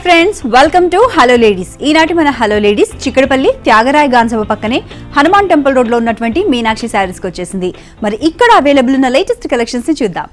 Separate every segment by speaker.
Speaker 1: friends welcome to hello ladies ఈనాటి మన hello ladies Chikkadpally Tyagaraya Ganasabha పక్కనే హనుమాన్ టెంపుల్ రోడ్ లో ఉన్నటువంటి మీనాక్షి శారీస్ కి వచ్చేసింది మరి ఇక్కడ అవైలబుల్ ఉన్న లేటెస్ట్ కలెక్షన్స్ ని చూద్దాం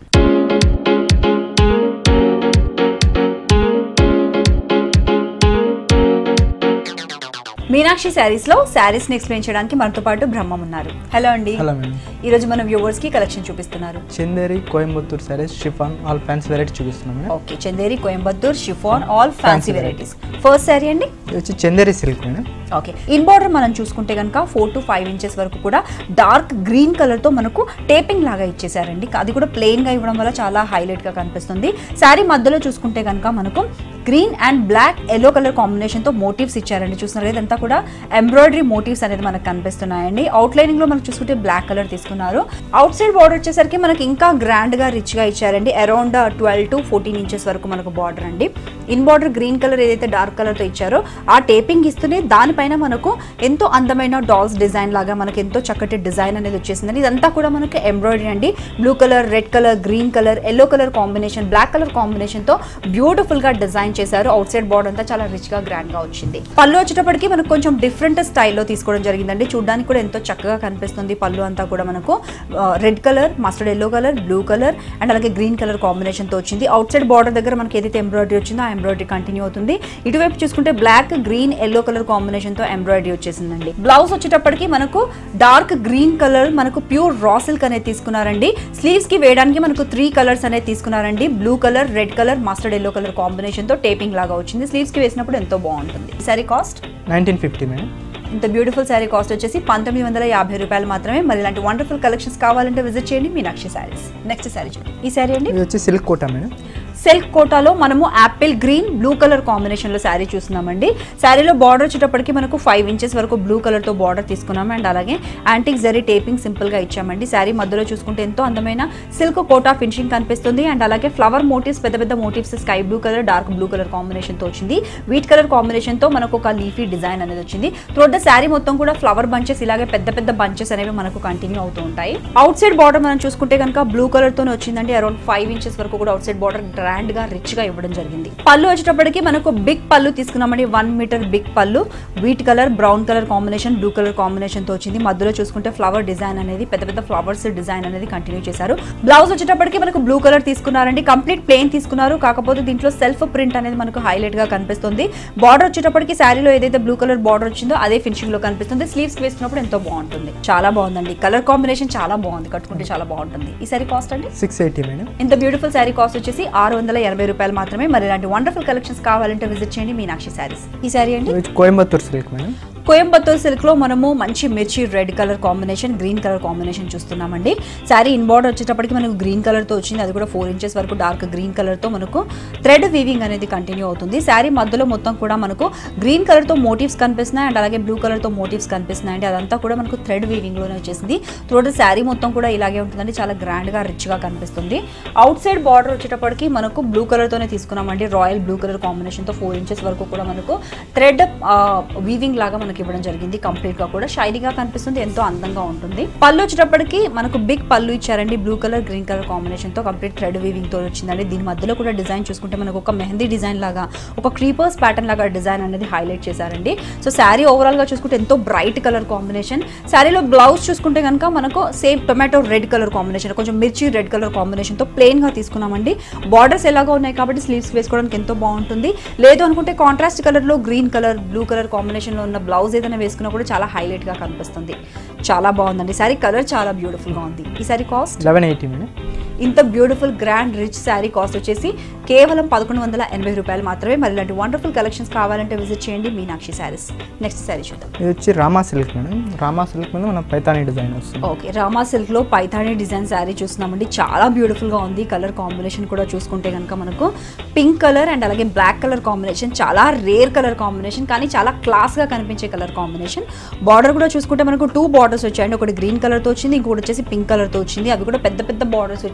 Speaker 1: మీనాక్షి శారీస్ లో శారీస్ ని ఎక్స్ప్లెయిన్ చేయడానికి మనతో పాటు బ్రహ్మం ఉన్నారు హలో అండి
Speaker 2: హలో మేడం
Speaker 1: ఈ రోజు మన వ్యూవర్స్ కి కలెక్షన్ చూపిస్తున్నారు
Speaker 2: Chanderi Coimbatore saris chiffon all fans variety చూపిస్తున్నాం madam
Speaker 1: okay Chanderi Coimbatore chiffon all fancy
Speaker 2: Fancy
Speaker 1: varieties first sari అండి
Speaker 2: ఇది వచ్చి Chanderi silk madam
Speaker 1: okay in border మనం చూసుకుంటే కనుక ఫోర్ టు ఫైవ్ ఇంచెస్ వరకు కూడా డార్క్ గ్రీన్ కలర్ తో మనకు టేపింగ్ లాగా ఇచ్చేసారండి అది కూడా ప్లెయిన్ గా ఇవ్వడం వల్ల చాలా హైలైట్ గా కనిపిస్తుంది శారీ మధ్యలో చూసుకుంటే కనుక మనకు green and black yellow colour combination తో మోటివ్స్ ఇచ్చారండి చూస్తున్నారు కదా ఇదంతా కూడా ఎంబ్రాయిడరీ మోటివ్స్ అనేది మనకు కనిపిస్తున్నాయండి అవుట్ లైనింగ్ లో మనకు చూసుకుంటే బ్లాక్ కలర్ తీసుకున్నారు అవుట్ సైడ్ బార్డర్ వచ్చేసరికి మనకి ఇంకా గ్రాండ్ గా రిచ్ గా ఇచ్చారండి around twelve to fourteen inches వరకు మనకు బార్డర్ అండి ఇన్ బార్డర్ గ్రీన్ కలర్ ఏదైతే డార్క్ కలర్ తో ఇచ్చారో ఆ టేపింగ్ ఇస్తూనే దానిపైన మనకు ఎంతో అందమైన డాల్స్ డిజైన్ లాగా మనకి ఎంతో చక్కటి డిజైన్ అనేది వచ్చేసిందండి ఇదంతా కూడా మనకి ఎంబ్రాయిడరీ అండి blue colour red colour green colour yellow colour combination black colour combination తో బ్యూటిఫుల్ గా డిజైన్ చేశారు అవుట్ సైడ్ బార్డర్ అంతా చాలా రిచ్ గా గ్రాండ్ గా వచ్చింది పళ్ళు వచ్చేటప్పటికి మనకు కొంచెం డిఫరెంట్ స్టైల్లో తీసుకోవడం జరిగిందండి చూడడానికి కూడా ఎంతో చక్కగా కనిపిస్తుంది పళ్ళు అంతా కూడా మనకు red colour mustard yellow colour blue colour and అలాగే గ్రీన్ కలర్ కాంబినేషన్ తో వచ్చింది అవుట్ సైడ్ బార్డర్ దగ్గర మనకి ఏదైతే ఎంబ్రాయిడరీ వచ్చిందో ఆ ఎంబ్రాయిడరీ కంటిన్యూ అవుతుంది ఇటువైపు చూసుకుంటే black green yellow colour combination తో ఎంబ్రాయిడరీ వచ్చేసిందండి బ్లౌజ్ వచ్చేటప్పటికి మనకు డార్క్ గ్రీన్ కలర్ మనకు ప్యూర్ రా సిల్క్ అనేది తీసుకున్నారండి స్లీవ్స్ కి వేయడానికి మనకు త్రీ కలర్స్ అనేది తీసుకున్నారండి blue colour red colour mustard yellow colour combination తో టేపింగ్ లాగా వచ్చింది స్లీవ్స్ కి వేసినప్పుడు ఎంతో బాగుంటుంది సరే కాస్ట్
Speaker 2: నైన్టీన్ ఫిఫ్టీ మేడం
Speaker 1: ఇంత బ్యూటిఫుల్ శారీ కాస్ట్ వచ్చేసి పంతొమ్మిది వందల యాభై రూపాయలు మాత్రమే మరి ఇలాంటి వండర్ఫుల్ కలెక్షన్స్ కావాలంటే విజిట్ చేయండి మీనాక్షి శారీస్ నెక్స్ట్ శారీ చూడండి ఈ శారీ అండి
Speaker 2: ఇది వచ్చి సిల్క్ కోటా మేడం
Speaker 1: సెల్ఫ్ కోటాలో మనము apple green blue colour combination లో శారీ చూస్తున్నామండి శారీలో బార్డర్ వచ్చేటప్పటికి మనకు ఫైవ్ ఇంచెస్ వరకు బ్లూ కలర్ తో బార్డర్ తీసుకున్నాము అండ్ అలాగే యాంటిక్ జరీ టేపింగ్ సింపుల్ గా ఇచ్చామండి శారీ మధ్యలో చూసుకుంటే ఎంతో అందమైన సిల్క్ కోటా ఫినిషింగ్ కనిపిస్తుంది అండ్ అలాగే ఫ్లవర్ మోటివ్స్ పెద్ద పెద్ద motifs sky blue colour dark blue colour combination తో వచ్చింది వీట్ కలర్ కాంబినేషన్ తో మనకు ఒక లీఫీ డిజైన్ అనేది వచ్చింది త్రోట్ ద శారీ మొత్తం కూడా ఫ్లవర్ బంచెస్ ఇలాగే పెద్ద పెద్ద బంచెస్ అనేవి మనకు కంటిన్యూ అవుతూ ఉంటాయి అవుట్ సైడ్ బార్డర్ మనం చూసుకుంటే కనుక బ్లూ కలర్ తోనే వచ్చిందండి అరౌండ్ ఫైవ్ ఇంచెస్ వరకు కూడా అవుట్ సైడ్ బార్డర్ గ్రాండ్ గా రిచ్ గా ఇవ్వడం జరిగింది పళ్ళు వచ్చేటప్పటికి మనకు బిగ్ పళ్ళు తీసుకున్నామండి వన్ మీటర్ బిగ్ పళ్ళు wheat colour brown colour combination blue colour combination తో వచ్చింది మధ్యలో చూసుకుంటే ఫ్లవర్ డిజైన్ అనేది పెద్ద పెద్ద ఫ్లవర్స్ డిజైన్ అనేది కంటిన్యూ చేశారు బ్లౌజ్ వచ్చేటప్పటికి మనకు బ్లూ కలర్ తీసుకున్నారండి కంప్లీట్ ప్లెయిన్ తీసుకున్నారు కాకపోతే దీంట్లో సెల్ఫ్ ప్రింట్ అనేది మనకు హైలైట్ గా కనిపిస్తుంది బార్డర్ వచ్చేటప్పటికి శారీలో ఏదైతే బ్లూ కలర్ బార్డర్ వచ్చిందో అదే ఫినిషింగ్ లో కనిపిస్తుంది స్లీవ్స్ వేసుకున్నప్పుడు ఎంతో బాగుంటుంది చాలా బాగుందండి కలర్ కాంబినేషన్ చాలా బాగుంది కట్టుకుంటే చాలా బాగుంటుంది ఈ సారీ కాస్ట్ అండి
Speaker 2: సిక్స్ ఎయిటీ మేడం
Speaker 1: ఇంత బ్యూటిఫుల్ శారీ కాస్ట్ వచ్చేసి ఆరు వందల ఎనభై రూపాయలు మాత్రమే మరి ఇలాంటి వండర్ఫుల్ కలెక్షన్స్ కావాలంటే విజిట్ చేయండి మీనాక్షి శారీస్ ఈ శారీ అండి
Speaker 2: ఇది వచ్చి Coimbatore silk madam
Speaker 1: Coimbatore silk లో మనము మంచి మిర్చి red colour combination green colour combination చూస్తున్నామండి శారీ ఇన్ బార్డర్ వచ్చేటప్పటికి మనకు గ్రీన్ కలర్ తో వచ్చింది అది కూడా ఫోర్ ఇంచెస్ వరకు డార్క్ గ్రీన్ కలర్ తో మనకు థ్రెడ్ వీవింగ్ అనేది కంటిన్యూ అవుతుంది శారీ మధ్యలో మొత్తం కూడా మనకు గ్రీన్ కలర్ తో మోటివ్స్ కనిపిస్తున్నాయి అండ్ అలాగే బ్లూ కలర్ తో మోటివ్స్ కనిపిస్తున్నాయి అండి అదంతా కూడా మనకు థ్రెడ్ వీవింగ్ లోనే వచ్చేసింది త్రోట్ శారీ మొత్తం కూడా ఇలాగే ఉంటుందండి చాలా గ్రాండ్ గా రిచ్ గా కనిపిస్తుంది అవుట్ సైడ్ బార్డర్ వచ్చేటప్పటికి మనకు బ్లూ కలర్ తోనే తీసుకున్నామండి రాయల్ బ్లూ కలర్ కాంబినేషన్ తో ఫోర్ ఇంచెస్ వరకు కూడా మనకు థ్రెడ్ వీవింగ్ లాగా మనకి ఇవ్వడం జరిగింది కంప్లీట్ గా కూడా షైనీగా కనిపిస్తుంది ఎంతో అందంగా ఉంటుంది పళ్ళు వచ్చేటప్పటికి మనకు బిగ్ పళ్ళు ఇచ్చారండి blue colour green colour combination తో కంప్లీట్ థ్రెడ్ వీవింగ్ తో వచ్చిందండి దీని మధ్యలో కూడా డిజైన్ చూసుకుంటే మనకు ఒక మెహందీ డిజైన్ లాగా ఒక క్రీపర్స్ ప్యాటర్న్ లాగా డిజైన్ అనేది హైలైట్ చేశారండి సో శారీ ఓవరాల్ గా చూసుకుంటే ఎంతో బ్రైట్ కలర్ కాంబినేషన్ శారీలో బ్లౌజ్ చూసుకుంటే కనుక మనకు same tomato red colour combination కొంచెం మిర్చి రెడ్ కలర్ కాంబినేషన్ తో ప్లెయిన్ గా తీసుకున్నామండి బార్డర్స్ ఎలాగో ఉన్నాయి కాబట్టి స్లీవ్స్ వేసుకోవడానికి ఎంతో బాగుంటుంది లేదు అనుకుంటే కాంట్రాస్ట్ కలర్ లో green colour blue colour combination లో ఉన్న బ్లౌజ్ ఏదైనా వేసుకున్నా కూడా చాలా హైలైట్ గా కనిపిస్తుంది చాలా బాగుందండి శారీ కలర్ చాలా బ్యూటిఫుల్ గా ఉంది ఈ sari cost
Speaker 2: eleven eighty madam
Speaker 1: ఇంత beautiful grand rich sari cost వచ్చేసి కేవలం పదకొండు వందల ఎనభై రూపాయలు మాత్రమే మరి ఇలాంటి వండర్ఫుల్ కలెక్షన్స్ కావాలంటే విజిట్ చేయండి మీనాక్షి శారీస్ నెక్స్ట్ శారీ చూద్దాం
Speaker 2: ఇది వచ్చి Rama silk madam Rama silk మీద మన పైతానీ డిజైన్ వస్తుంది
Speaker 1: ఓకే రామా సిల్క్ లో పైథానీ డిజైన్ శారీ చూస్తున్నామండి చాలా బ్యూటిఫుల్ గా ఉంది కలర్ కాంబినేషన్ కూడా చూసుకుంటే కనుక మనకు పింక్ కలర్ అండ్ అలాగే బ్లాక్ కలర్ కాంబినేషన్ చాలా రేర్ కలర్ కాంబినేషన్ కానీ చాలా క్లాస్ గా కనిపించే కలర్ కాంబినేషన్ బార్డర్ కూడా చూసుకుంటే మనకు టూ బార్డర్స్ వచ్చాయండి ఒకటి గ్రీన్ కలర్ తో వచ్చింది ఇంకొకటి వచ్చేసి పింక్ కలర్ తో వచ్చింది అవి కూడా పెద్ద పెద్ద బార్డర్స్ వచ్చేసి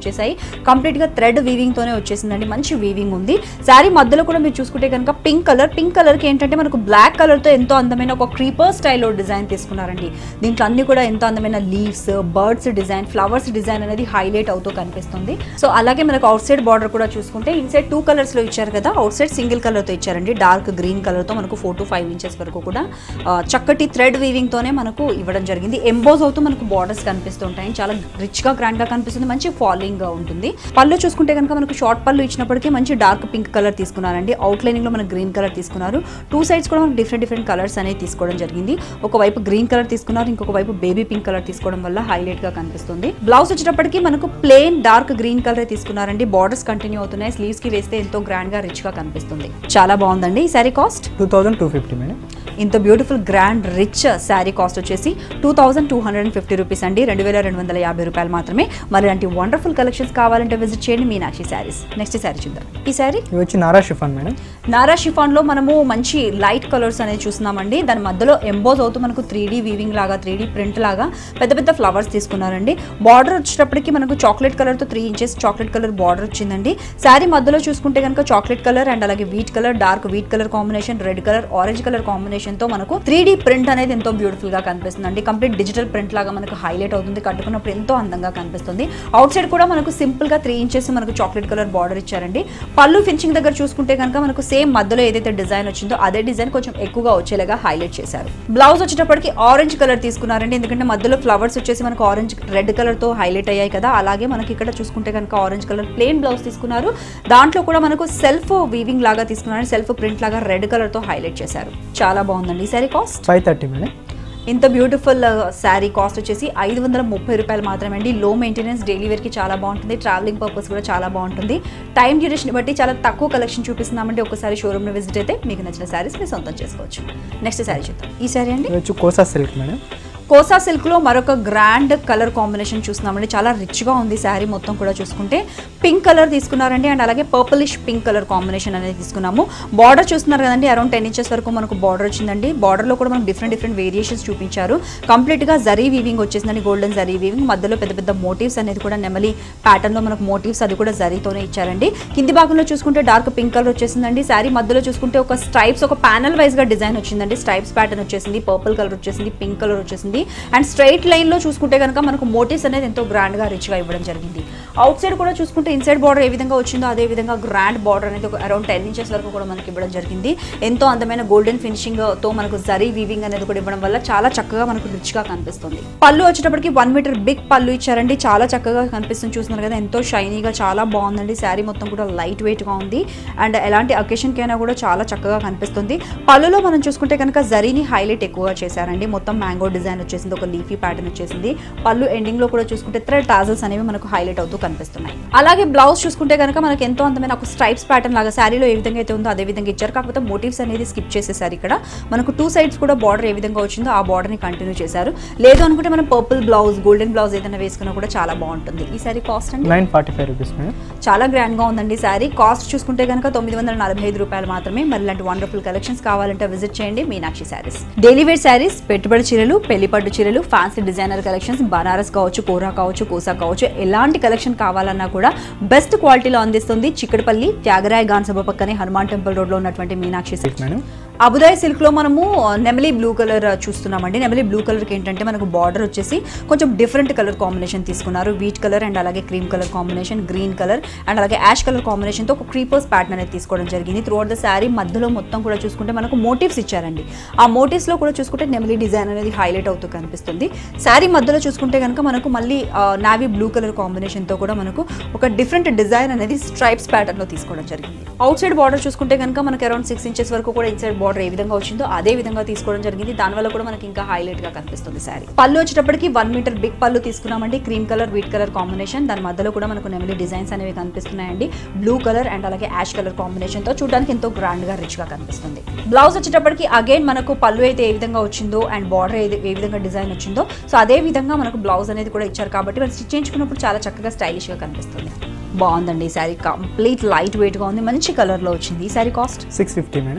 Speaker 1: వచ్చేసాయి కంప్లీట్గా థ్రెడ్ వీవింగ్తోనే వచ్చేసిందండి మంచి వీవింగ్ ఉంది శారీ మధ్యలో కూడా మీరు చూసుకుంటే కనుక పింక్ కలర్ పింక్ కలర్కి ఏంటంటే మనకు బ్లాక్ కలర్తో ఎంతో అందమైన ఒక క్రీపర్ స్టైల్లో డిజైన్ తీసుకున్నారండి దీంట్లో అన్ని కూడా ఎంతో అందమైన leaves birds design flowers design అనేది హైలైట్ అవుతూ కనిపిస్తుంది సో అలాగే మనకు అవుట్ సైడ్ బార్డర్ కూడా చూసుకుంటే ఇన్సైడ్ టూ కలర్స్ లో ఇచ్చారు కదా అవుట్ సైడ్ సింగిల్ కలర్ తో ఇచ్చారండి డార్క్ గ్రీన్ కలర్ తో మనకు ఫోర్ టు ఫైవ్ ఇంచెస్ వరకు కూడా ఆ, చక్కటి థ్రెడ్ వీవింగ్ తోనే మనకు ఇవ్వడం జరిగింది ఎంబోజ్ అవుతూ మనకు బార్డర్స్ కనిపిస్తుంటాయి చాలా రిచ్ గా గ్రాండ్ గా కనిపిస్తుంది మంచి ఫాలింగ్ గా ఉంటుంది పళ్ళు చూసుకుంటే కనుక మనకు షార్ట్ పళ్ళు ఇచ్చినప్పటికీ మంచి డార్క్ పింక్ కలర్ తీసుకున్నారండి అవుట్ లైనింగ్ లో మనకు గ్రీన్ కలర్ తీసుకున్నారు టూ సైడ్స్ కూడా మనకు డిఫరెంట్ డిఫరెంట్ కలర్స్ అనేవి తీసుకోవడం జరిగింది ఒకవైపు గ్రీన్ కలర్ తీసుకున్నారు ఇంకొక వైపు బేబీ పింక్ కలర్ తీసుకోవడం వల్ల హైలైట్ గా కనిపిస్తుంది బ్లౌజ్ వచ్చేటప్పటికి మనకు ప్లేన్ డార్క్ గ్రీన్ కలర్ తీసుకున్నారండి బార్డర్స్ కంటిన్యూ అవుతున్నాయి స్లీవ్స్ కి వేస్తే ఎంతో గ్రాండ్ గా రిచ్ గా కనిపిస్తుంది చాలా బాగుందండి ఈ sari cost
Speaker 2: two thousand two fifty madam
Speaker 1: ఇంత beautiful grand rich sari cost వచ్చేసి two thousand two hundred and fifty rupees అండి రెండు వేల రెండు వందల యాభై రూపాయలు మాత్రమే మరి ఇలాంటి వండర్ఫుల్ కలెక్షన్స్ కావాలంటే విజిట్ చేయండి మీనాక్షి శారీస్ నెక్స్ట్ శారీ చూద్దాం ఈ శారీ
Speaker 2: ఇవి వచ్చి Nara chiffon madam
Speaker 1: Nara chiffon లో మనము మంచి లైట్ కలర్స్ అనేది చూస్తున్నామండి దాని మధ్యలో ఎంబోజ్ అవుతూ మనకు త్రీ డీ వీవింగ్ లాగా త్రీ డీ ప్రింట్ లాగా పెద్ద పెద్ద ఫ్లవర్స్ తీసుకున్నారండి బార్డర్ వచ్చేటప్పటికి మనకు చాక్లెట్ కలర్ తో three inches chocolate colour border వచ్చిందండి శారీ మధ్యలో చూసుకుంటే కనుక చాక్లెట్ కలర్ అండ్ అలాగే wheat colour dark wheat colour combination red colour orange colour combination తో మనకు త్రీ డీ ప్రింట్ అనేది ఎంతో బ్యూటిఫుల్ గా కనిపిస్తుంది కంప్లీట్ డిజిటల్ ప్రింట్ లాగా మనకు హైలైట్ అవుతుంది కట్టుకున్నప్పుడు ఎంతో అందంగా కనిపిస్తుంది అవుట్ సైడ్ కూడా మనకు సింపుల్ గా త్రీ ఇంచెస్ మనకు చాక్లెట్ కలర్ బార్డర్ ఇచ్చారండి పళ్ళు ఫినిషింగ్ దగ్గర చూసుకుంటే కనుక మనకు సేమ్ మధ్యలో ఏదైతే డిజైన్ వచ్చిందో అదే డిజైన్ కొంచెం ఎక్కువగా వచ్చేలాగా హైలైట్ చేశారు బ్లౌజ్ వచ్చేటప్పటికి ఆరెంజ్ కలర్ తీసుకున్నారండి ఎందుకంటే మధ్యలో ఫ్లవర్స్ వచ్చేసి మనకు ఆరెంజ్ రెడ్ కలర్ తో హైలైట్ అయ్యాయి కదా అలాగే మనకి ఇక్కడ చూసుకుంటే కనుక ఆరెంజ్ కలర్ ప్లెయిన్ బ్లౌజ్ తీసుకున్నారు దాంట్లో కూడా మనకు సెల్ఫ్ వీవింగ్ లాగా తీసుకున్నారు సెల్ఫ్ ప్రింట్ లాగా రెడ్ కలర్ తో హైలైట్ చేశారు చాలా బాగుందండి ఈ sari cost
Speaker 2: five thirty madam
Speaker 1: ఇంత బ్యూటిఫుల్ శారీ కాస్ట్ వచ్చేసి ఐదు వందల ముప్పై రూపాయలు మాత్రమే అండి లో మెయింటెనెన్స్ డైలీ వేర్కి చాలా బాగుంటుంది ట్రావెలింగ్ పర్పస్ కూడా చాలా బాగుంటుంది టైం డ్యూరేషన్ బట్టి చాలా తక్కువ కలెక్షన్ చూపిస్తున్నామండి ఒకసారి షోరూమ్ని విజిట్ అయితే మీకు నచ్చిన శారీస్ మీరు సొంతం చేసుకోవచ్చు నెక్స్ట్ శారీ చూద్దాం ఈ శారీ అండి
Speaker 2: ఇవి వచ్చి కోసా సిల్క్ మేడం
Speaker 1: కోసా సిల్క్లో మరొక గ్రాండ్ కలర్ కాంబినేషన్ చూస్తున్నామండి చాలా రిచ్గా ఉంది శారీ మొత్తం కూడా చూసుకుంటే పింక్ కలర్ తీసుకున్నారండి అండ్ అలాగే పర్పులిష్ పింక్ కలర్ కాంబినేషన్ అనేది తీసుకున్నాము బార్డర్ చూస్తున్నారు కదండి అరౌండ్ టెన్ ఇంచెస్ వరకు మనకు బార్డర్ వచ్చిందండి బార్డర్లో కూడా మనకు డిఫరెంట్ డిఫరెంట్ వేరియేషన్స్ చూపించారు కంప్లీట్గా జరీ వీవింగ్ వచ్చేసిందండి గోల్డెన్ జరీ వీవింగ్ మధ్యలో పెద్ద పెద్ద మోటివ్స్ అనేది కూడా నెమలి ప్యాటర్న్లో మనకు మోటివ్స్ అది కూడా జరీతోనే ఇచ్చారండి కింది భాగంలో చూసుకుంటే డార్క్ పింక్ కలర్ వచ్చేసిందండి శారీ మధ్యలో చూసుకుంటే ఒక స్ట్రైప్స్ ఒక ప్యానల్ వైజ్గా డిజైన్ వచ్చిందండి స్ట్రైప్స్ ప్యాటర్న్ వచ్చేసింది పర్పుల్ కలర్ వచ్చేసింది పింక్ కలర్ వచ్చేసింది అండ్ స్ట్రైట్ లైన్లో చూసుకుంటే కనుక మనకు మోటివ్స్ అనేది ఎంతో గ్రాండ్గా రిచ్గా ఇవ్వడం జరిగింది అవుట్ సైడ్ కూడా చూసుకుంటే ఇన్సైడ్ బార్డర్ ఏ విధంగా వచ్చిందో అదే విధంగా గ్రాండ్ బార్డర్ అనేది ఒక అరౌండ్ టెన్ ఇంచెస్ వరకు కూడా మనకి ఇవ్వడం జరిగింది ఎంతో అందమైన గోల్డెన్ ఫినిషింగ్ తో మనకు జరీ వీవింగ్ అనేది కూడా ఇవ్వడం వల్ల చాలా చక్కగా మనకు రిచ్గా కనిపిస్తుంది పళ్ళు వచ్చేటప్పటికి వన్ మీటర్ బిగ్ పళ్ళు ఇచ్చారండి చాలా చక్కగా కనిపిస్తుంది చూస్తున్నారు కదా ఎంతో షైనీగా చాలా బాగుందండి శారీ మొత్తం కూడా లైట్ వెయిట్ గా ఉంది అండ్ ఎలాంటి అకేషన్ కైనా కూడా చాలా చక్కగా కనిపిస్తుంది పళ్ళులో మనం చూసుకుంటే కనుక జరీని హైలైట్ ఎక్కువగా చేశారండి మొత్తం మ్యాంగో డిజైన్ వచ్చేసింది ఒక లీఫీ ప్యాటర్న్ వచ్చేసింది పళ్ళు ఎండింగ్ లో కూడా చూసుకుంటే థ్రెడ్ టాజల్స్ అనేవి మనకు హైలైట్ అవుతూ కనిపిస్తున్నాయి అలాగే బ్లౌజ్ చూసుకుంటే కనుక మనకు ఎంతో అందమైన ఒక స్ట్రైప్స్ ప్యాటర్న్ లాగా శారీలో ఏ విధంగా అయితే ఉందో అదే విధంగా ఇచ్చారు కాకపోతే మోటివ్స్ అనేది స్కిప్ చేసేసారు ఇక్కడ మనకు టూ సైడ్స్ కూడా బార్డర్ ఏ విధంగా వచ్చిందో ఆ బార్డర్ ని కంటిన్యూ చేశారు లేదు అనుకుంటే మనం పర్పుల్ బ్లౌజ్ గోల్డెన్ బ్లౌజ్ ఏదైనా వేసుకున్నా కూడా చాలా బాగుంటుంది ఈ సారీ కాస్ట్ అండి
Speaker 2: nine forty five rupees madam
Speaker 1: చాలా గ్రాండ్ గా ఉందండి శారీ కాస్ట్ చూసుకుంటే కనుక తొమ్మిది వందల నలభై ఐదు రూపాయలు మాత్రమే మరి ఇలాంటి వండర్ఫుల్ కలెక్షన్స్ కావాలంటే విజిట్ చేయండి మీనాక్షి శారీస్ డైలీ వేర్ శారీస్ పెట్టుబడి చీరలు పెళ్లి పట్టు చీరలు ఫ్యాన్సీ డిజైనర్ కలెక్షన్స్ బనారస్ కావచ్చు కోరా కావచ్చు కోసా కావచ్చు ఎలాంటి కలెక్షన్ కావాలన్నా కూడా బెస్ట్ క్వాలిటీలో అందిస్తుంది చిక్కడపల్లి త్యాగరాయ గాన్ సభ పక్కనే హనుమాన్ టెంపుల్ రోడ్ లో ఉన్నటువంటి మీనాక్షి
Speaker 2: సిల్క్ మేడం
Speaker 1: అబుదాయ్ సిల్క్ లో మనము నెమలి బ్లూ కలర్ చూస్తున్నామండి నెమలి బ్లూ కలర్ కి ఏంటంటే మనకు బార్డర్ వచ్చేసి కొంచెం డిఫరెంట్ కలర్ కాంబినేషన్ తీసుకున్నారు వీట్ కలర్ అండ్ అలాగే cream colour combination green colour and అలాగే యాష్ కలర్ కాంబినేషన్ తో ఒక క్రీపర్స్ ప్యాటర్న్ అనేది తీసుకోవడం జరిగింది త్రూ ద శారీ మధ్యలో మొత్తం కూడా చూసుకుంటే మనకు మోటివ్స్ ఇచ్చారండి ఆ మోటివ్స్ లో కూడా చూసుకుంటే నెమలి డిజైన్ అనేది హైలైట్ అవుతూ కనిపిస్తుంది శారీ మధ్యలో చూసుకుంటే కనుక మనకు మళ్ళీ నావీ బ్లూ కలర్ కాంబినేషన్ తో కూడా మనకు ఒక డిఫరెంట్ డిజైన్ అనేది స్ట్రైప్స్ ప్యాటర్న్ లో తీసుకోవడం జరిగింది అవుట్ సైడ్ బార్డర్ చూసుకుంటే కనుక మనకి అరౌండ్ సిక్స్ ఇంచెస్ వరకు కూడా ఇన్సైడ్ బార్డర్ ఏ విధంగా వచ్చిందో అదే విధంగా తీసుకోవడం జరిగింది దానివల్ల కూడా మనకి ఇంకా హైలైట్ గా కనిపిస్తుంది శారీ పళ్ళు వచ్చేటప్పటికి వన్ మీటర్ బిగ్ పళ్ళు తీసుకున్నామండి cream colour wheat colour combination దాని మధ్యలో కూడా మనకు నెమలి డిజైన్స్ అనేవి కనిపిస్తున్నాయండి బ్లూ కలర్ అండ్ అలాగే యాష్ కలర్ కాంబినేషన్ తో చూడడానికి ఎంతో గ్రాండ్ గా రిచ్ గా కనిపిస్తుంది బ్లౌజ్ వచ్చేటప్పటికి అగైన్ మనకు పళ్ళు అయితే ఏ విధంగా వచ్చిందో అండ్ బార్డర్ ఏ విధంగా డిజైన్ వచ్చిందో సో అదే విధంగా మనకు బ్లౌజ్ అనేది కూడా ఇచ్చారు కాబట్టి మనం స్టిచ్ చేయించుకున్నప్పుడు చాలా చక్కగా స్టైలిష్ గా కనిపిస్తుంది బాగుందండి ఈ శారీ కంప్లీట్ లైట్ వెయిట్ గా ఉంది మంచి కలర్ లో వచ్చింది ఈ sari cost
Speaker 2: six fifty madam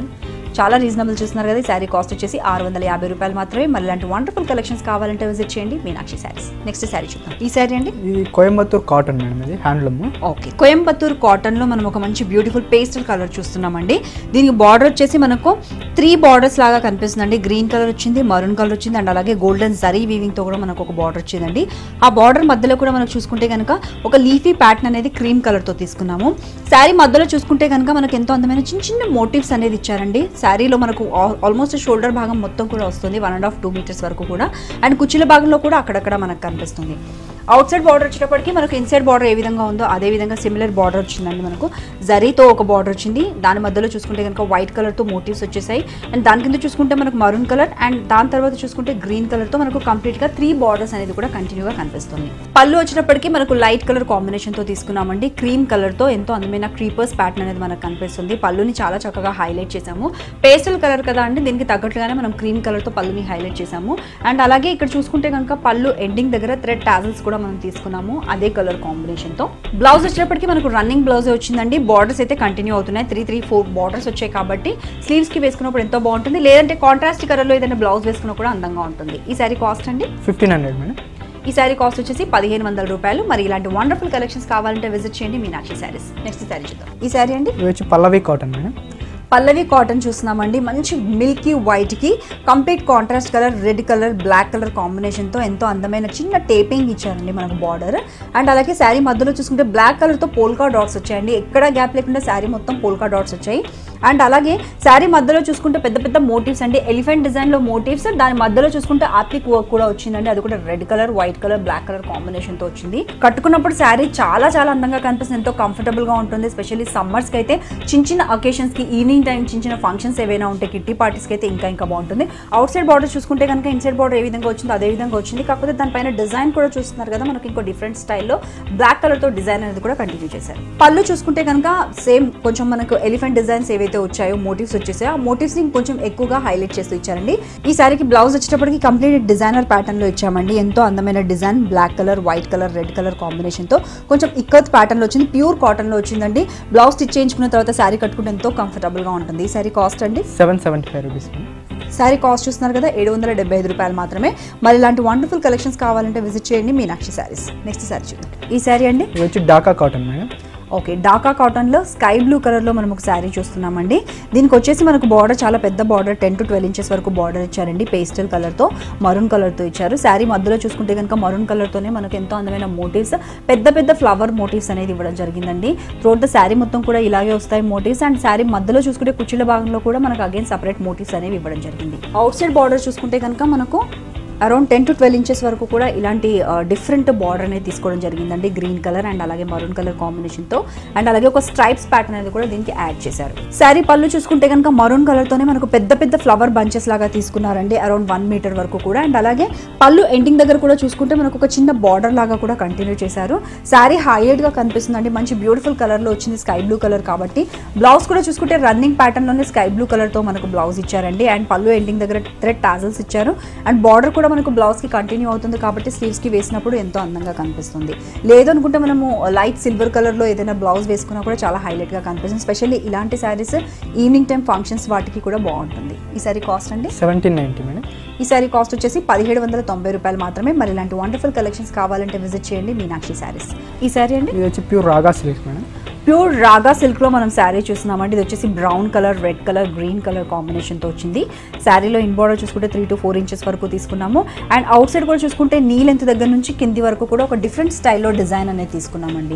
Speaker 1: చాలా రీజనబుల్ చూస్తున్నారు కదా ఈ శారీ కాస్ట్ వచ్చేసి ఆరు వందల యాభై రూపాయలు మాత్రమే మరి ఇలాంటి వండర్ఫుల్ కలెక్షన్స్ కావాలంటే విజిట్ చేయండి మీనాక్షి శారీస్ నెక్స్ట్ శారీ చూద్దాం ఈ శారీ అండి
Speaker 2: ఇది కోయంబత్తూర్ కాటన్ మేడం ఇది హ్యాండ్లూమ్
Speaker 1: ఓకే కోయంబత్తూర్ కాటన్ లో మనం ఒక మంచి బ్యూటిఫుల్ పేస్టల్ కలర్ చూస్తున్నామండి దీనికి బార్డర్ వచ్చేసి మనకు త్రీ బార్డర్స్ లాగా కనిపిస్తుందండి గ్రీన్ కలర్ వచ్చింది మరూన్ కలర్ వచ్చింది అండ్ అలాగే గోల్డెన్ జరీ వీవింగ్ తో కూడా మనకు ఒక బార్డర్ వచ్చిందండి ఆ బార్డర్ మధ్యలో కూడా మనకు చూసుకుంటే కనుక ఒక లీఫీ ప్యాటర్న్ అనేది క్రీమ్ కలర్ తో తీసుకున్నాము శారీ మధ్యలో చూసుకుంటే కనుక మనకు ఎంతో అందమైన చిన్న చిన్న మోటివ్స్ అనేది ఇచ్చారండి శారీలో మనకు ఆల్మోస్ట్ షోల్డర్ భాగం మొత్తం కూడా వస్తుంది one and half two metres వరకు కూడా అండ్ కుర్చీల భాగంలో కూడా అక్కడక్కడ మనకు కనిపిస్తుంది అవుట్ సైడ్ బార్డర్ వచ్చేటప్పటికి మనకు ఇన్సైడ్ బార్డర్ ఏ విధంగా ఉందో అదే విధంగా సిమిలర్ బార్డర్ వచ్చిందండి మనకు జరీతో ఒక బార్డర్ వచ్చింది దాని మధ్యలో చూసుకుంటే కనుక వైట్ కలర్తో మోటివ్స్ వచ్చేసాయి అండ్ దాని కింద చూసుకుంటే మనకు మరూన్ కలర్ అండ్ దాని తర్వాత చూసుకుంటే గ్రీన్ కలర్తో మనకు కంప్లీట్గా త్రీ బార్డర్స్ అనేది కూడా కంటిన్యూగా కనిపిస్తుంది పళ్ళు వచ్చేటప్పటికి మనకు లైట్ కలర్ కాంబినేషన్తో తీసుకున్నామండి క్రీమ్ కలర్తో ఎంతో అందమైన క్రీపర్స్ ప్యాటర్న్ అనేది మనకు కనిపిస్తుంది పళ్ళుని చాలా చక్కగా హైలైట్ చేసాము పేస్టల్ కలర్ కదా అండి దీనికి తగ్గట్లుగానే మనం క్రీమ్ కలర్తో పళ్ళుని హైలైట్ చేసాము అండ్ అలాగే ఇక్కడ చూసుకుంటే కనుక పళ్ళు ఎండింగ్ దగ్గర థ్రెడ్ టాజల్స్ కూడా మనం తీసుకున్నాము అదే కలర్ కాంబినేషన్ తో బ్లౌజ్ వచ్చేటప్పటికి మనకు రన్నింగ్ బ్లౌజ్ వచ్చిందండి బార్డర్స్ అయితే కంటిన్యూ అవుతున్నాయి త్రీ త్రీ ఫోర్ బార్డర్స్ వచ్చాయి కాబట్టి స్లీవ్స్ కి వేసుకున్నప్పుడు ఎంతో బాగుంటుంది లేదంటే కాంట్రాస్ట్ కలర్ లో ఏదైనా బ్లౌజ్ వేసుకున్నా కూడా అందంగా ఉంటుంది ఈ సారీ కాస్ట్ అండి
Speaker 2: ఫిఫ్టీన్ హండ్రెడ్ మేడం
Speaker 1: ఈ సారీ కాస్ట్ వచ్చేసి పదిహేను వందల రూపాయలు మరి ఇలాంటి వండర్ఫుల్ కలెక్షన్స్ కావాలంటే విజిట్ చేయండి మీనాక్షి శారీస్ నెక్స్ట్ సారీ చూద్దాం ఈ సారీ అండి
Speaker 2: ఇది వచ్చి Pallavi cotton madam
Speaker 1: Pallavi cotton చూస్తున్నామండి మంచి మిల్కీ వైట్కి complete contrast colour red colour black colour కాంబినేషన్తో ఎంతో అందమైన చిన్న టేపింగ్ ఇచ్చారండి మనకు బార్డర్ అండ్ అలాగే శారీ మధ్యలో చూసుకుంటే బ్లాక్ కలర్తో పోల్కా డాట్స్ వచ్చాయండి ఎక్కడ గ్యాప్ లేకుండా శారీ మొత్తం పోల్కా డాట్స్ వచ్చాయి అండ్ అలాగే శారీ మధ్యలో చూసుకుంటే పెద్ద పెద్ద మోటివ్స్ అండి ఎలిఫెంట్ డిజైన్లో మోటివ్స్ దాని మధ్యలో చూసుకుంటే ఆప్లిక్ వర్క్ కూడా వచ్చిందండి అది కూడా red colour white colour black colour కాంబినేషన్తో వచ్చింది కట్టుకున్నప్పుడు శారీ చాలా చాలా అందంగా కనిపిస్తుంది ఎంతో కంఫర్టబుల్గా ఉంటుంది ఎస్పెషల్లీ సమ్మర్స్కి అయితే చిన్న చిన్న అకేషన్స్కి ఈవినింగ్ టైం చిన్న చిన్న ఫంక్షన్స్ ఏవైనా ఉంటే కిట్టి పార్టీస్కి అయితే ఇంకా ఇంకా బాగుంటుంది అవుట్ సైడ్ బార్డర్ చూసుకుంటే కనుక ఇన్సైడ్ బార్డర్ ఏ విధంగా వచ్చిందో అదే విధంగా వచ్చింది కాకపోతే దానిపైన డిజైన్ కూడా చూస్తున్నారు కదా మనకి ఇంకో డిఫరెంట్ స్టైల్లో బ్లాక్ కలర్తో డిజైన్ అనేది కూడా కంటిన్యూ చేశారు పళ్ళు చూసుకుంటే కనుక సేమ్ కొంచెం మనకు ఎలిఫెంట్ డిజైన్స్ ఏవైతే వచ్చాయో మోటివ్స్ వచ్చేసాయో ఆ మోటివ్స్ ని కొంచెం ఎక్కువగా హైలైట్ చేస్తూ ఇచ్చారండి ఈ సారీకి బ్లౌజ్ వచ్చేటప్పటికి కంప్లీట్ డిజైనర్ ప్యాటర్న్ లో ఇచ్చామండి ఎంతో అందమైన design black colour white colour red colour combination తో కొంచెం ఇక్కత్ ప్యాటర్న్ లో వచ్చింది ప్యూర్ కాటన్ లో వచ్చిందండి బ్లౌజ్ స్టిచ్ చేయించుకున్న తర్వాత శారీ కట్టుకుంటే ఎంతో కంఫర్టబుల్ గా ఉంటుంది ఈ శారీ కాస్ట్ అండి
Speaker 2: seven seventy five rupees madam
Speaker 1: sari cost చూస్తున్నారు కదా ఏడు వందల డెబ్బై ఐదు రూపాయలు మాత్రమే మరి ఇలాంటి వండర్ఫుల్ కలెక్షన్స్ కావాలంటే విజిట్ చేయండి మీనాక్షి శారీస్ నెక్స్ట్ శారీ చూద్దాం ఈ శారీ అండి
Speaker 2: ఇది వచ్చి Dhaka cotton madam
Speaker 1: okay Dhaka కాటన్లో స్కై బ్లూ కలర్లో మనం ఒక శారీ చూస్తున్నామండి దీనికి వచ్చేసి మనకు బార్డర్ చాలా పెద్ద border ten to twelve inches వరకు బార్డర్ ఇచ్చారండి పేస్టల్ కలర్తో మరూన్ కలర్తో ఇచ్చారు శారీ మధ్యలో చూసుకుంటే కనుక మరూన్ కలర్తోనే మనకు ఎంతో అందమైన మోటివ్స్ పెద్ద పెద్ద ఫ్లవర్ మోటివ్స్ అనేది ఇవ్వడం జరిగిందండి త్రోట్ ద శారీ మొత్తం కూడా ఇలాగే వస్తాయి మోటివ్స్ అండ్ శారీ మధ్యలో చూసుకుంటే కుర్చీల భాగంలో కూడా మనకు అగైన్ సపరేట్ మోటివ్స్ అనేవి ఇవ్వడం జరిగింది అవుట్ సైడ్ బార్డర్ చూసుకుంటే కనుక మనకు around ten to twelve inches వరకు కూడా ఇలాంటి డిఫరెంట్ బార్డర్ అనేది తీసుకోవడం జరిగిందండి గ్రీన్ కలర్ అండ్ అలాగే మరూన్ కలర్ కాంబినేషన్తో అండ్ అలాగే ఒక స్ట్రైప్స్ ప్యాటర్న్ అనేది కూడా దీనికి యాడ్ చేశారు శారీ పళ్ళు చూసుకుంటే కనుక మరూన్ కలర్తోనే మనకు పెద్ద పెద్ద ఫ్లవర్ బంచెస్ లాగా తీసుకున్నారండి అరౌండ్ వన్ మీటర్ వరకు కూడా అండ్ అలాగే పళ్ళు ఎండింగ్ దగ్గర కూడా చూసుకుంటే మనకు ఒక చిన్న బార్డర్ లాగా కూడా కంటిన్యూ చేశారు శారీ హైలైట్గా కనిపిస్తుందండి మంచి బ్యూటిఫుల్ కలర్లో వచ్చింది స్కై బ్లూ కలర్ కాబట్టి బ్లౌజ్ కూడా చూసుకుంటే రన్నింగ్ ప్యాటర్న్లోనే స్కై బ్లూ కలర్తో మనకు బ్లౌజ్ ఇచ్చారండి అండ్ పళ్ళు ఎండింగ్ దగ్గర థ్రెడ్ టాజల్స్ ఇచ్చారు అండ్ బార్డర్ కూడా మనకు బ్లౌజ్కి కంటిన్యూ అవుతుంది కాబట్టి స్లీవ్స్కి వేసినప్పుడు ఎంతో అందంగా కనిపిస్తుంది లేదు అనుకుంటే మనము లైట్ సిల్వర్ కలర్లో ఏదైనా బ్లౌజ్ వేసుకున్నా కూడా చాలా హైలైట్గా కనిపిస్తుంది స్పెషల్లీ ఇలాంటి శారీస్ ఈవినింగ్ టైం ఫంక్షన్స్ వాటికి కూడా బాగుంటుంది ఈ సారీ కాస్ట్ అండి
Speaker 2: సెవెంటీన్ నైంటీ మేడం
Speaker 1: ఈ సారీ కాస్ట్ వచ్చేసి పదిహేడు వందల తొంభై రూపాయలు మాత్రమే మరి ఇలాంటి వండర్ఫుల్ కలెక్షన్స్ కావాలంటే విజిట్ చేయండి మీనాక్షి శారీస్ ఈ సారీ అండి
Speaker 2: ఇది వచ్చి ప్యూర్ రాగా సిల్క్ మేడం
Speaker 1: ప్యూర్ రాగా సిల్క్లో మనం శారీ చూస్తున్నామండి ఇది వచ్చేసి brown colour red colour green colour కాంబినేషన్తో వచ్చింది శారీలో ఇన్ బార్డర్ చూసుకుంటే త్రీ టు ఫోర్ ఇంచెస్ వరకు తీసుకున్నాము అండ్ అవుట్ సైడ్ కూడా చూసుకుంటే నీ లెంత్ దగ్గర నుంచి కింది వరకు కూడా ఒక డిఫరెంట్ స్టైల్లో డిజైన్ అనేది తీసుకున్నామండి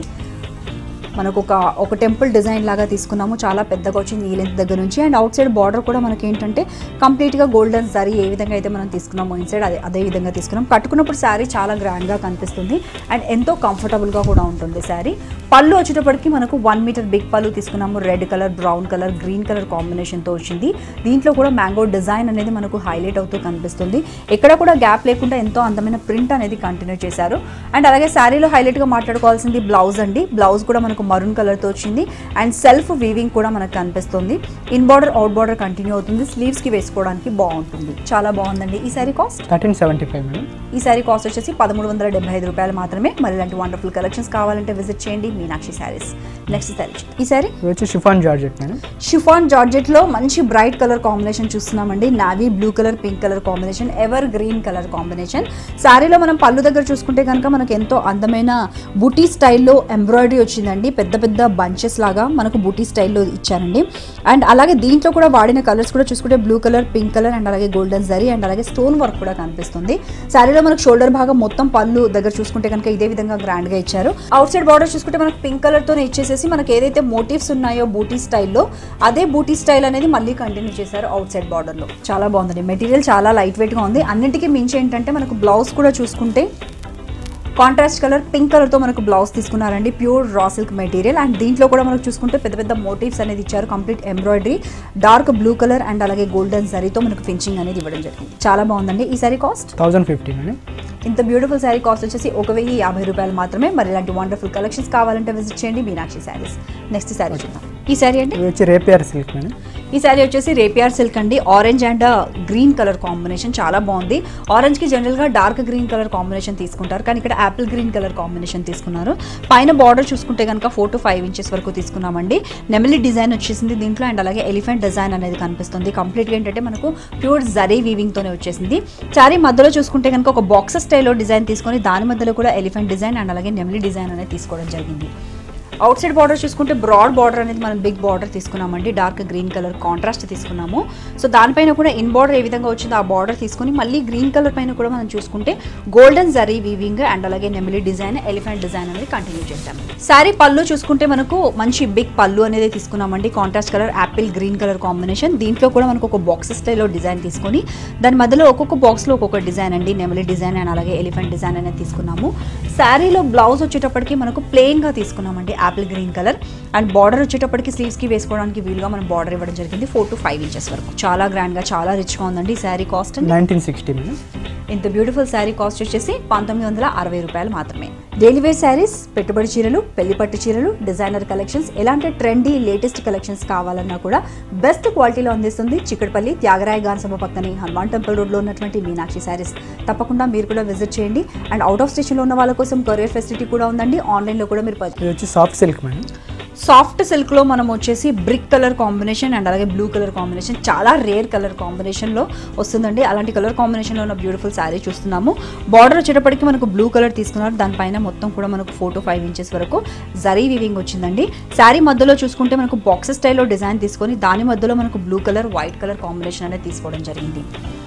Speaker 1: మనకు ఒక ఒక టెంపుల్ డిజైన్ లాగా తీసుకున్నాము చాలా పెద్దగా వచ్చింది ఈ లెంత్ దగ్గర నుంచి అండ్ అవుట్ సైడ్ బార్డర్ కూడా మనకి ఏంటంటే కంప్లీట్గా గోల్డెన్ సారీ ఏ విధంగా అయితే మనం తీసుకున్నామో ఇన్ సైడ్ అదే అదే విధంగా తీసుకున్నాం కట్టుకున్నప్పుడు శారీ చాలా గ్రాండ్గా కనిపిస్తుంది అండ్ ఎంతో కంఫర్టబుల్గా కూడా ఉంటుంది శారీ పళ్ళు వచ్చేటప్పటికి మనకు వన్ మీటర్ బిగ్ పళ్ళు తీసుకున్నాము red colour brown colour green colour కాంబినేషన్తో వచ్చింది దీంట్లో కూడా మ్యాంగో డిజైన్ అనేది మనకు హైలైట్ అవుతూ కనిపిస్తుంది ఎక్కడ కూడా గ్యాప్ లేకుండా ఎంతో అందమైన ప్రింట్ అనేది కంటిన్యూ చేశారు అండ్ అలాగే శారీలో హైలైట్గా మాట్లాడుకోవాల్సింది బ్లౌజ్ అండి బ్లౌజ్ కూడా మనకు మరూన్ కలర్తో వచ్చింది అండ్ సెల్ఫ్ వీవింగ్ కూడా మనకు కనిపిస్తుంది in border out border continue అవుతుంది స్లీవ్స్కి వేసుకోవడానికి బాగుంటుంది చాలా బాగుందండి ఈ sari cost
Speaker 2: thirteen seventy five madam
Speaker 1: ఈ సారీ కాస్ట్ వచ్చేసి పదమూడు వందల డెబ్బై ఐదు రూపాయలు మాత్రమే మరి ఇలాంటి వండర్ఫుల్ కలెక్షన్స్ కావాలంటే విజిట్ చేయండి మీనాక్షి శారీస్ నెక్స్ట్ సారీ ఈ సారీ
Speaker 2: ఇవి వచ్చి chiffon georgette madam
Speaker 1: chiffon georgette లో మంచి బ్రైట్ కలర్ కాంబినేషన్ చూస్తున్నామండి navy blue colour pink colour combination evergreen colour combination శారీలో మనం పళ్ళు దగ్గర చూసుకుంటే కనుక మనకు ఎంతో అందమైన బుటీ స్టైల్లో ఎంబ్రాయిడరీ వచ్చిందండి పెద్ద పెద్ద బంచెస్ లాగా మనకు బుటీ స్టైల్లో ఇచ్చారండి అండ్ అలాగే దీంట్లో కూడా వాడిన కలర్స్ కూడా చూసుకుంటే blue colour pink colour and అలాగే గోల్డెన్ జరీ అండ్ అలాగే స్టోన్ వర్క్ కూడా కనిపిస్తుంది శారీలో మనకు షోల్డర్ భాగం మొత్తం పళ్ళు దగ్గర చూసుకుంటే కనుక ఇదే విధంగా గ్రాండ్ గా ఇచ్చారు అవుట్ సైడ్ బార్డర్ చూసుకుంటే మనకు పింక్ కలర్ తోనే ఇచ్చేసేసి మనకి ఏదైతే మోటివ్స్ ఉన్నాయో బూటీ స్టైల్లో అదే బూటీ స్టైల్ అనేది మళ్ళీ కంటిన్యూ చేశారు అవుట్ సైడ్ బార్డర్ లో చాలా బాగుందండి మెటీరియల్ చాలా లైట్ వెయిట్ గా ఉంది అన్నింటికీ మించి ఏంటంటే మనకు బ్లౌజ్ కూడా చూసుకుంటే కాంట్రాస్ట్ కలర్ పింక్ కలర్తో మనకు బ్లౌజ్ తీసుకున్నారండి pure raw silk material and దీంట్లో కూడా మనకు చూసుకుంటే పెద్ద పెద్ద మోటివ్స్ అనేది ఇచ్చారు complete embroidery dark blue colour and అలాగే గోల్డెన్ జరీతో మనకు ఫించింగ్ అనేది ఇవ్వడం జరిగింది చాలా బాగుందండి ఈ sari cost
Speaker 2: thousand fifty madam
Speaker 1: ఇంత బ్యూటిఫుల్ శారీ కాస్ట్ వచ్చేసి ఒక వెయ్యి యాభై రూపాయలు మాత్రమే మరి ఇలాంటి వండర్ఫుల్ కలెక్షన్స్ కావాలంటే విజిట్ చేయండి మీనాక్షి శారీస్ నెక్స్ట్ శారీ చూద్దాం ఈ శారీ అండి
Speaker 2: ఇవి వచ్చి రేపియర్ సిల్క్ మేడం
Speaker 1: ఈ శారీ వచ్చేసి రేపియార్ సిల్క్ అండి orange and green colour combination చాలా బాగుంది ఆరెంజ్ కి జనరల్ గా డార్క్ గ్రీన్ కలర్ కాంబినేషన్ తీసుకుంటారు కానీ ఇక్కడ యాపిల్ గ్రీన్ కలర్ కాంబినేషన్ తీసుకున్నారు పైన బార్డర్ చూసుకుంటే కనుక ఫోర్ టు ఫైవ్ ఇంచెస్ వరకు తీసుకున్నామండి నెమిలి డిజైన్ వచ్చేసింది దీంట్లో అండ్ అలాగే ఎలిఫెంట్ డిజైన్ అనేది కనిపిస్తుంది కంప్లీట్ గా ఏంటంటే మనకు ప్యూర్ జరీ వీవింగ్ తోనే వచ్చేసింది శారీ మధ్యలో చూసుకుంటే కనుక ఒక బాక్సెస్ స్టైల్లో డిజైన్ తీసుకొని దాని మధ్యలో కూడా ఎలిఫెంట్ డిజైన్ అండ్ అలాగే నెమిలి డిజైన్ అనేది తీసుకోవడం జరిగింది అవుట్ సైడ్ బార్డర్ చూసుకుంటే బ్రాడ్ బార్డర్ అనేది మనం బిగ్ బార్డర్ తీసుకున్నామండి డార్క్ గ్రీన్ కలర్ కాంట్రాస్ట్ తీసుకున్నాము సో దానిపైన కూడా ఇన్ బార్డర్ ఏ విధంగా వచ్చిందో ఆ బార్డర్ తీసుకొని మళ్ళీ గ్రీన్ కలర్ పైన కూడా మనం చూసుకుంటే గోల్డెన్ జరీ వీవింగ్ అండ్ అలాగే నెమిలి డిజైన్ ఎలిఫెంట్ డిజైన్ అనేది కంటిన్యూ చేద్దాం శారీ పళ్ళు చూసుకుంటే మనకు మంచి బిగ్ పళ్ళు అనేది తీసుకున్నామండి contrast colour apple green colour combination దీంట్లో కూడా మనకు ఒక బాక్స్ స్టైల్లో డిజైన్ తీసుకొని దాని మధ్యలో ఒక్కొక్క బాక్స్లో ఒక్కొక్క డిజైన్ అండి నెమిలి డిజైన్ అండ్ అలాగే ఎలిఫెంట్ డిజైన్ అనేది తీసుకున్నాము శారీలో బ్లౌజ్ వచ్చేటప్పటికి మనకు ప్లెయిన్గా తీసుకున్నామండి apple green colour and border వచ్చేటప్పటికి స్లీవ్స్కి వేసుకోవడానికి వీలుగా మనం బార్డర్ ఇవ్వడం జరిగింది ఫోర్ టు ఫైవ్ ఇంచెస్ వరకు చాలా గ్రాండ్గా చాలా రిచ్గా ఉందండి ఈ sari cost
Speaker 2: nineteen sixty madam
Speaker 1: ఇంత బ్యూటిఫుల్ శారీ కాస్ట్ వచ్చేసి పంతొమ్మిది వందల అరవై రూపాయలు మాత్రమే డైలీ వేర్ శారీస్ పెట్టుబడి చీరలు పెళ్లి పట్టు చీరలు డిజైనర్ కలెక్షన్స్ ఎలాంటి ట్రెండీ లేటెస్ట్ కలెక్షన్స్ కావాలన్నా కూడా బెస్ట్ క్వాలిటీలో అందిస్తుంది చిక్కడపల్లి త్యాగరాయ గానసభ పక్కనే హనుమాన్ టెంపుల్ రోడ్లో ఉన్నటువంటి మీనాక్షి శారీస్ తప్పకుండా మీరు కూడా విజిట్ చేయండి అండ్ అవుట్ ఆఫ్ స్టేషన్లో ఉన్న వాళ్ళ కోసం కొరియర్ ఫెసిలిటీ కూడా ఉందండి ఆన్లైన్లో కూడా మీరు
Speaker 2: ఇది వచ్చి సాఫ్ట్ సిల్క్ మేడం
Speaker 1: సాఫ్ట్ సిల్క్లో మనం వచ్చేసి బ్రిక్ కలర్ కాంబినేషన్ అండ్ అలాగే బ్లూ కలర్ కాంబినేషన్ చాలా రేర్ కలర్ కాంబినేషన్లో వస్తుందండి అలాంటి కలర్ కాంబినేషన్లో ఉన్న బ్యూటిఫుల్ శారీ చూస్తున్నాము బార్డర్ వచ్చేటప్పటికి మనకు బ్లూ కలర్ తీసుకున్నారు దానిపైన మొత్తం కూడా మనకు ఫోర్ టు ఫైవ్ ఇంచెస్ వరకు జరీ వీవింగ్ వచ్చిందండి శారీ మధ్యలో చూసుకుంటే మనకు బాక్సెస్ స్టైల్లో డిజైన్ తీసుకొని దాని మధ్యలో మనకు blue colour white colour combination అనేది తీసుకోవడం జరిగింది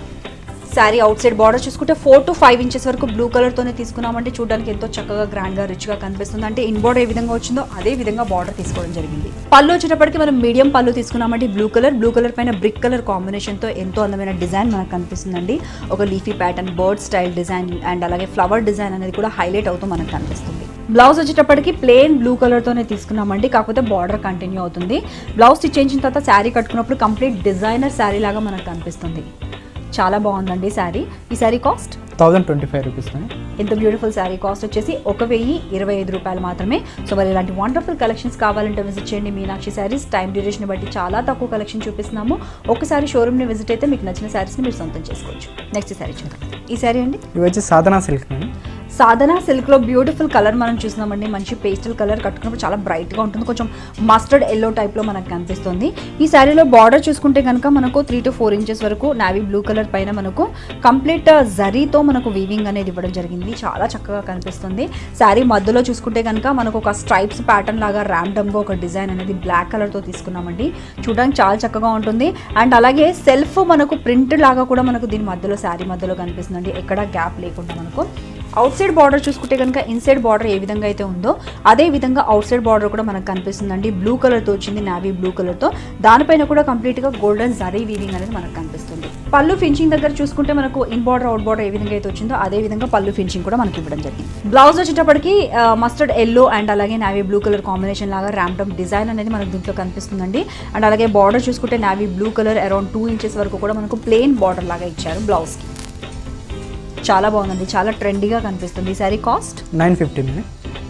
Speaker 1: శారీ అవుట్ సైడ్ బార్డర్ చూసుకుంటే ఫోర్ టు ఫైవ్ ఇంచెస్ వరకు బ్లూ కలర్తోనే తీసుకున్నామంటే చూడడానికి ఎంతో చక్కగా గ్రాండ్గా రిచ్గా కనిపిస్తుంది అంటే ఇన్ బార్డర్ ఏ విధంగా వచ్చిందో అదే విధంగా బార్డర్ తీసుకోవడం జరిగింది పళ్ళు వచ్చేటప్పటికి మనం మీడియం పళ్ళు తీసుకున్నామంటే బ్లూ కలర్ బ్లూ కలర్ పైన బ్రిక్ కలర్ కాంబినేషన్తో ఎంతో అందమైన డిజైన్ మనకు కనిపిస్తుందండి ఒక leafy pattern bird style design and అలాగే ఫ్లవర్ డిజైన్ అనేది కూడా హైలైట్ అవుతూ మనకు కనిపిస్తుంది బ్లౌజ్ వచ్చేటప్పటికి ప్లెయిన్ బ్లూ కలర్తోనే తీసుకున్నామండి కాకపోతే బార్డర్ కంటిన్యూ అవుతుంది బ్లౌజ్ స్టిచ్ చేయించిన తర్వాత శారీ కట్టుకున్నప్పుడు కంప్లీట్ డిజైనర్ శారీ లాగా మనకు కనిపిస్తుంది చాలా బాగుందండి శారీ ఈ sari cost
Speaker 2: thousand twenty five rupees madam
Speaker 1: ఇంత బ్యూటిఫుల్ శారీ కాస్ట్ వచ్చేసి ఒక వెయ్యి ఇరవై ఐదు రూపాయలు మాత్రమే సో మరి ఇలాంటి వండర్ఫుల్ కలెక్షన్స్ కావాలంటే విజిట్ చేయండి మీనాక్షి శారీస్ టైం డ్యూరేషన్ బట్టి చాలా తక్కువ కలెక్షన్ చూపిస్తున్నాము ఒకసారి షోరూమ్ని విజిట్ అయితే మీకు నచ్చిన శారీస్ని మీరు సొంతం చేసుకోవచ్చు నెక్స్ట్ శారీ చూద్దాం ఈ శారీ అండి
Speaker 2: ఇవి వచ్చి సాధనా సిల్క్ మేడం
Speaker 1: సాధన సిల్క్లో బ్యూటిఫుల్ కలర్ మనం చూస్తున్నామండి మంచి పేస్టల్ కలర్ కట్టుకున్నప్పుడు చాలా బ్రైట్గా ఉంటుంది కొంచెం మస్టర్డ్ ఎల్లో టైప్లో మనకు కనిపిస్తుంది ఈ శారీలో బార్డర్ చూసుకుంటే కనుక మనకు త్రీ టు ఫోర్ ఇంచెస్ వరకు నావీ బ్లూ కలర్ పైన మనకు కంప్లీట్ జరీతో మనకు వీవింగ్ అనేది ఇవ్వడం జరిగింది చాలా చక్కగా కనిపిస్తుంది శారీ మధ్యలో చూసుకుంటే కనుక మనకు ఒక స్ట్రైప్స్ ప్యాటర్న్ లాగా ర్యాండమ్గా ఒక డిజైన్ అనేది బ్లాక్ కలర్తో తీసుకున్నామండి చూడడానికి చాలా చక్కగా ఉంటుంది అండ్ అలాగే సెల్ఫ్ మనకు ప్రింట్ లాగా కూడా మనకు దీని మధ్యలో శారీ మధ్యలో కనిపిస్తుందండి ఎక్కడ గ్యాప్ లేకుండా మనకు అవుట్ సైడ్ బార్డర్ చూసుకుంటే కనుక ఇన్సైడ్ బార్డర్ ఏ విధంగా అయితే ఉందో అదే విధంగా అవుట్ సైడ్ బార్డర్ కూడా మనకు కనిపిస్తుందండి బ్లూ కలర్తో వచ్చింది నావీ బ్లూ కలర్తో దానిపైన కూడా కంప్లీట్గా గోల్డెన్ జరీ వీవింగ్ అనేది మనకు కనిపిస్తుంది పళ్ళు ఫినిషింగ్ దగ్గర చూసుకుంటే మనకు ఇన్ బార్డర్ అవుట్ బార్డర్ ఏ విధంగా అయితే వచ్చిందో అదే విధంగా పళ్ళు ఫినిషింగ్ కూడా మనకి ఇవ్వడం జరిగింది బ్లౌజ్ వచ్చేటప్పటికి మస్టర్డ్ ఎల్లో అండ్ అలాగే నావీ బ్లూ కలర్ కాంబినేషన్ లాగా ర్యాండమ్ డిజైన్ అనేది మనకు దీంట్లో కనిపిస్తుందండి అండ్ అలాగే బార్డర్ చూసుకుంటే navy blue colour around two inches వరకు కూడా మనకు ప్లెయిన్ బార్డర్ లాగా ఇచ్చారు బ్లౌజ్కి చాలా బాగుందండి చాలా ట్రెండీగా కనిపిస్తుంది ఈ sari cost
Speaker 2: nine fifty madam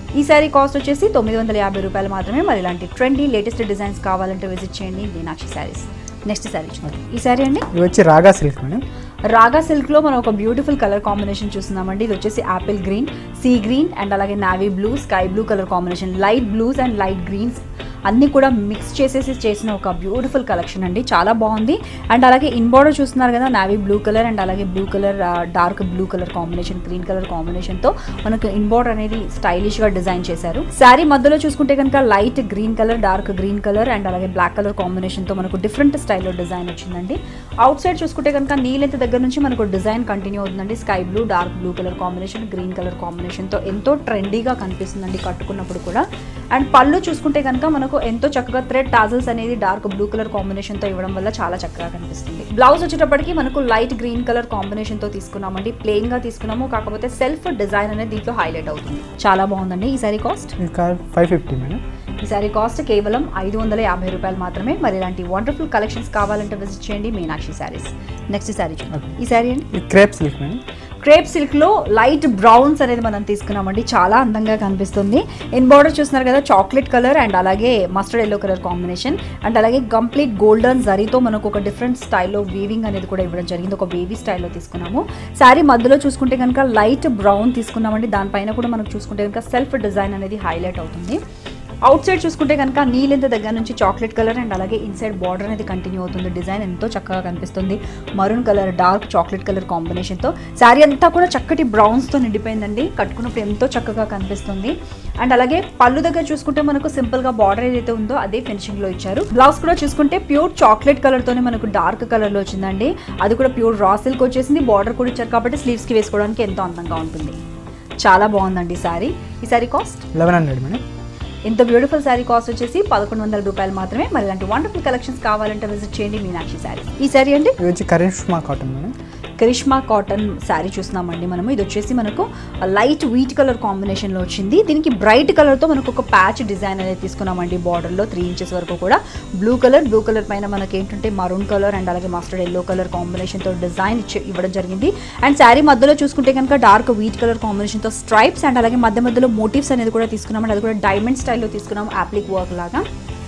Speaker 1: ఈ శారీ కాస్ట్ వచ్చేసి తొమ్మిది వందల యాభై రూపాయలు మాత్రమే మరి ఇలాంటి ట్రెండీ లేటెస్ట్ డిజైన్స్ కావాలంటే విజిట్ చేయండి మీనాక్షి శారీస్ నెక్స్ట్ శారీ చూడండి ఈ శారీ అండి
Speaker 2: ఇవి వచ్చి రాగా సిల్క్ మేడం
Speaker 1: రాగా సిల్క్లో మనం ఒక బ్యూటిఫుల్ కలర్ కాంబినేషన్ చూస్తున్నామండి ఇది వచ్చేసి apple green sea green and అలాగే navy blue sky blue colour combination light blues and light greens అన్నీ కూడా మిక్స్ చేసేసి చేసిన ఒక బ్యూటిఫుల్ కలెక్షన్ అండి చాలా బాగుంది అండ్ అలాగే ఇన్ బార్డర్ చూస్తున్నారు కదా నావీ బ్లూ కలర్ అండ్ అలాగే blue colour dark blue colour combination green colour కాంబినేషన్తో మనకు ఇన్ బార్డర్ అనేది స్టైలిష్గా డిజైన్ చేశారు శారీ మధ్యలో చూసుకుంటే కనుక light green colour dark green colour and అలాగే బ్లాక్ కలర్ కాంబినేషన్తో మనకు డిఫరెంట్ స్టైల్లో డిజైన్ వచ్చిందండి అవుట్ సైడ్ చూసుకుంటే కనుక నీలెంత దగ్గర నుంచి మనకు డిజైన్ కంటిన్యూ అవుతుందండి sky blue dark blue colour combination green colour కాంబినేషన్తో ఎంతో ట్రెండీగా కనిపిస్తుందండి కట్టుకున్నప్పుడు కూడా అండ్ పళ్ళు చూసుకుంటే కనుక మనకు ఎంతో చక్కగా థ్రెడ్ టాజల్స్ అనేది డార్క్ బ్లూ కలర్ కాంబినేషన్తో ఇవ్వడం వల్ల చాలా చక్కగా కనిపిస్తుంది బ్లౌజ్ వచ్చేటప్పటికి మనకు లైట్ గ్రీన్ కలర్ కాంబినేషన్తో తీసుకున్నామండి ప్లెయిన్ గా తీసుకున్నాము కాకపోతే సెల్ఫ్ డిజైన్ అనేది దీంట్లో హైలైట్ అవుతుంది చాలా బాగుందండి ఈ సారీ కాస్ట్
Speaker 2: ఇది కార్ ఫైవ్ ఫిఫ్టీ మేడం
Speaker 1: ఈ సారీ కాస్ట్ కేవలం ఐదు వందల యాభై రూపాయలు మాత్రమే మరి ఇలాంటి వండర్ఫుల్ కలెక్షన్స్ కావాలంటే విజిట్ చేయండి మీనాక్షి శారీస్ నెక్స్ట్ శారీ చూడండి ఈ శారీ అండి
Speaker 2: ఇది క్రేప్ సిల్క్ మేడం
Speaker 1: క్రేప్ సిల్క్లో లైట్ బ్రౌన్స్ అనేది మనం తీసుకున్నామండి చాలా అందంగా కనిపిస్తుంది ఇన్ బార్డర్ చూస్తున్నారు కదా చాక్లెట్ కలర్ అండ్ అలాగే mustard yellow colour combination and అలాగే కంప్లీట్ గోల్డెన్ జరీతో మనకు ఒక డిఫరెంట్ స్టైల్లో వీవింగ్ అనేది కూడా ఇవ్వడం జరిగింది ఒక వేవీ స్టైల్లో తీసుకున్నాము శారీ మధ్యలో చూసుకుంటే కనుక లైట్ బ్రౌన్ తీసుకున్నామండి దానిపైన కూడా మనకు చూసుకుంటే కనుక సెల్ఫ్ డిజైన్ అనేది హైలైట్ అవుతుంది అవుట్ సైడ్ చూసుకుంటే కనుక నీలెంత దగ్గర నుంచి చాక్లెట్ కలర్ అండ్ అలాగే ఇన్సైడ్ బార్డర్ అనేది కంటిన్యూ అవుతుంది డిజైన్ ఎంతో చక్కగా కనిపిస్తుంది maroon colour dark chocolate colour కాంబినేషన్తో శారీ అంతా కూడా చక్కటి బ్రౌన్స్తో నిండిపోయిందండి కట్టుకున్నప్పుడు ఎంతో చక్కగా కనిపిస్తుంది అండ్ అలాగే పళ్ళు దగ్గర చూసుకుంటే మనకు సింపుల్గా బార్డర్ ఏదైతే ఉందో అదే ఫినిషింగ్లో ఇచ్చారు బ్లౌజ్ కూడా చూసుకుంటే ప్యూర్ చాక్లెట్ కలర్తోనే మనకు డార్క్ కలర్లో వచ్చిందండి అది కూడా ప్యూర్ రా సిల్క్ వచ్చేసింది బార్డర్ కూడా ఇచ్చారు కాబట్టి స్లీవ్స్కి వేసుకోవడానికి ఎంతో అందంగా ఉంటుంది చాలా బాగుందండి ఈ శారీ ఈ sari cost
Speaker 2: eleven hundred madam
Speaker 1: ఇంత బ్యూటిఫుల్ శారీ కాస్ట్ వచ్చేసి పదకొండు వందల రూపాయలు మాత్రమే మరి ఇలాంటి వండర్ఫుల్ కలెక్షన్స్ కావాలంటే విజిట్ చేయండి మీనాక్షి శారీ ఈ శారీ అండి
Speaker 2: ఇది వచ్చి Karishma cotton madam
Speaker 1: Karishma cotton sari చూస్తున్నామండి మనము ఇది వచ్చేసి మనకు లైట్ వీట్ కలర్ కాంబినేషన్లో వచ్చింది దీనికి బ్రైట్ కలర్తో మనకు ఒక ప్యాచ్ డిజైన్ అనేది తీసుకున్నామండి బార్డర్లో త్రీ ఇంచెస్ వరకు కూడా బ్లూ కలర్ బ్లూ కలర్ పైన మనకి ఏంటంటే మరూన్ కలర్ అండ్ అలాగే మస్టర్డ్ ఎల్లో కలర్ కాంబినేషన్తో డిజైన్ ఇచ్చి ఇవ్వడం జరిగింది అండ్ శారీ మధ్యలో చూసుకుంటే కనుక డార్క్ వీట్ కలర్ కాంబినేషన్తో స్ట్రైప్స్ అండ్ అలాగే మధ్య మధ్యలో మోటివ్స్ అనేది కూడా తీసుకున్నామండి అది కూడా డైమండ్ స్టైల్లో తీసుకున్నాం యాప్లిక్ వర్క్ లాగా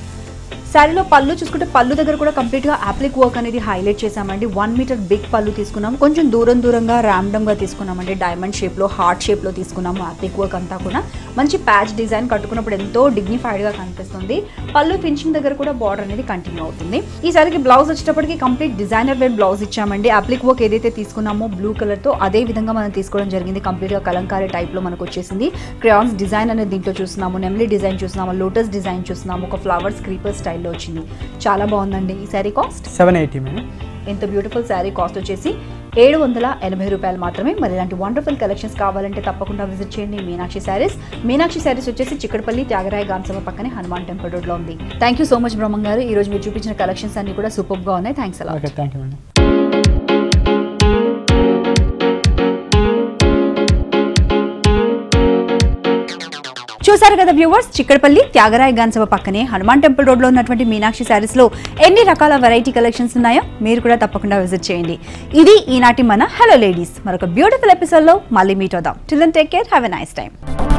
Speaker 1: శారీలో పళ్ళు చూసుకుంటే పళ్ళు దగ్గర కూడా కంప్లీట్గా అప్లిక్ వర్క్ అనేది హైలైట్ చేసామండి వన్ మీటర్ బిగ్ పళ్ళు తీసుకున్నాం కొంచెం దూరం దూరంగా ర్యాండమ్గా తీసుకున్నామండి డైమండ్ షేప్లో హార్ట్ షేప్లో తీసుకున్నాము అప్లిక్ వర్క్ అంతా కూడా మంచి ప్యాచ్ డిజైన్ కట్టుకున్నప్పుడు ఎంతో డిగ్నిఫైడ్గా కనిపిస్తుంది పళ్ళు ఫినిషింగ్ దగ్గర కూడా బార్డర్ అనేది కంటిన్యూ అవుతుంది ఈ సారికి బ్లౌజ్ వచ్చేటప్పటికి కంప్లీట్ డిజైనర్ వేర్ బ్లౌజ్ ఇచ్చామండి అప్లిక్ వర్క్ ఏదైతే తీసుకున్నామో బ్లూ కలర్తో అదే విధంగా మనం తీసుకోవడం జరిగింది కంప్లీట్గా కలంకారీ టైప్లో మనకు వచ్చేసింది క్రయాన్స్ డిజైన్ అనేది దీంట్లో చూస్తున్నాము నెమ్లీ డిజైన్ చూస్తున్నాము లోటస్ డిజైన్ చూస్తున్నాము ఒక ఫ్లవర్స్ క్రీపర్ స్టైల్లో వచ్చింది చాలా బాగుందండి ఈ sari cost
Speaker 2: seven eighty madam
Speaker 1: ఎంత బ్యూటిఫుల్ శారీ కాస్ట్ వచ్చేసి ఏడు వందల ఎనభై రూపాయలు మాత్రమే మరి ఇలాంటి వండర్ఫుల్ కలెక్షన్స్ కావాలంటే తప్పకుండా విజిట్ చేయండి మీనాక్షి శారీస్ మీనాక్షి శారీస్ వచ్చేసి చిక్కడపల్లి త్యాగరాయ గాంసభ పక్కనే హనుమాన్ టెంపుల్ రోడ్లో ఉంది thank you so much Brahmam garu ఈ రోజు మీరు చూపించిన కలెక్షన్స్ అన్ని కూడా సూపర్గా ఉన్నాయి థ్యాంక్స్ అలా
Speaker 2: ఓకే థ్యాంక్ యూ మేడం
Speaker 1: చూసారు కదా వ్యూవర్స్ చిక్కడపల్లి త్యాగరాయ గాన్సభ పక్కనే హనుమాన్ టెంపుల్ రోడ్లో ఉన్నటువంటి మీనాక్షి శారీస్ లో ఎన్ని రకాల వెరైటీ కలెక్షన్స్ ఉన్నాయో మీరు కూడా తప్పకుండా విజిట్ చేయండి ఇది ఈనాటి మన హలో లేడీస్ మరొక బ్యూటిఫుల్ ఎపిసోడ్ లో మళ్ళీ మీట్ అవుదాం till take care have a nice time